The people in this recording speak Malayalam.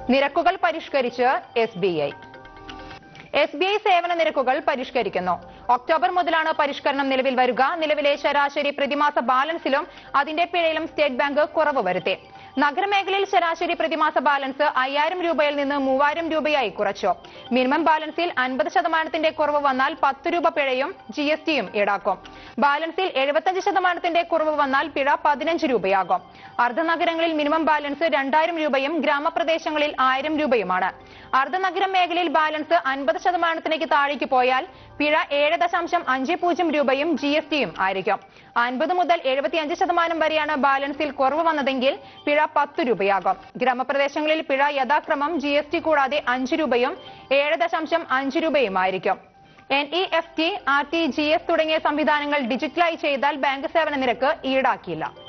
നിരക്കുകൾ പരിഷ്കരിച്ച് S B I S B I സേവന നിരക്കുകൾ പരിഷ്കരിക്കുന്നു ഒക്ടോബർ മുതലാണ് പരിഷ്കരണം നിലവിൽ വരിക നിലവിലെ ശരാശരി പ്രതിമാസ ബാലൻസിലും അതിന്റെ പിഴയിലും സ്റ്റേറ്റ് ബാങ്ക് കുറവ് വരുത്തി നഗരമേഖലയിൽ ശരാശരി പ്രതിമാസ ബാലൻസ് അയ്യായിരം രൂപയിൽ നിന്ന് മൂവായിരം രൂപയായി കുറച്ചു മിനിമം ബാലൻസിൽ അൻപത് ശതമാനത്തിന്റെ കുറവ് വന്നാൽ പത്ത് രൂപ പിഴയും ജി എസ് ടിയും ഈടാക്കും ബാലൻസിൽ എഴുപത്തഞ്ച് ശതമാനത്തിന്റെ കുറവ് വന്നാൽ പിഴ പതിനഞ്ച് രൂപയാകും അർദ്ധനഗരങ്ങളിൽ മിനിമം ബാലൻസ് രണ്ടായിരം രൂപയും ഗ്രാമപ്രദേശങ്ങളിൽ ആയിരം രൂപയുമാണ് അർദ്ധനഗര മേഖലയിൽ ബാലൻസ് അൻപത് ശതമാനത്തിലേക്ക് താഴേക്ക് പോയാൽ പിഴ ഏഴ് ദശാംശം അഞ്ച് പൂജ്യം രൂപയും ജി എസ് ടിയും ആയിരിക്കും അൻപത് മുതൽ എഴുപത്തിയഞ്ച് ശതമാനം വരെയാണ് ബാലൻസിൽ കുറവ് വന്നതെങ്കിൽ പിഴ പത്ത് രൂപയാകും ഗ്രാമപ്രദേശങ്ങളിൽ പിഴ യഥാക്രമം ജി എസ് ടി കൂടാതെ അഞ്ച് രൂപയും ഏഴ് ദശാംശം അഞ്ച് രൂപയുമായിരിക്കും N E F T R T G S തുടങ്ങിയ സംവിധാനങ്ങൾ ഡിജിറ്റലായി ചെയ്താൽ ബാങ്ക് സേവന നിരക്ക് ഈടാക്കില്ല